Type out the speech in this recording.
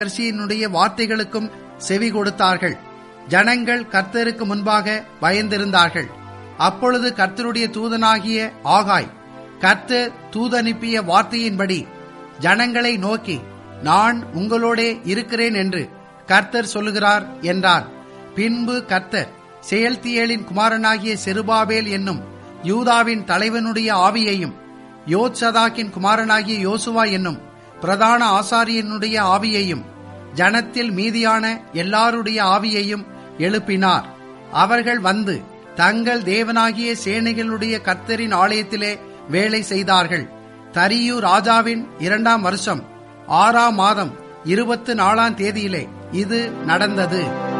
தீர்க்கதரிசியினுடைய வார்த்தைகளுக்கும் செவி கொடுத்தார்கள் ஜனங்கள் கர்த்தருக்கு முன்பாக பயந்திருந்தார்கள் அப்பொழுது கர்த்தருடைய தூதனாகிய ஆகாய் கர்த்தர் தூதனுப்பிய வார்த்தையின்படி ஜனங்களை நோக்கி நான் உங்களோடே இருக்கிறேன் என்று கர்த்தர் சொல்லுகிறார் என்றார் பின்பு கர்த்தர் செயல்தியேலின் குமாரனாகிய செருபாபேல் என்னும் யூதாவின் தலைவனுடைய ஆவியையும் யோத்சதாக்கின் குமாரனாகிய யோசுவா என்னும் பிரதான ஆசாரியனுடைய ஆவியையும் ஜனத்தில் மீதியான எல்லாருடைய ஆவியையும் எழுப்பினார் அவர்கள் வந்து தங்கள் தேவனாகிய சேனைகளுடைய கர்த்தரின் ஆலயத்திலே வேலை செய்தார்கள் தரியு ராஜாவின் இரண்டாம் வருஷம் ஆறாம் மாதம் இருபத்து நாலாம் தேதியிலே இது நடந்தது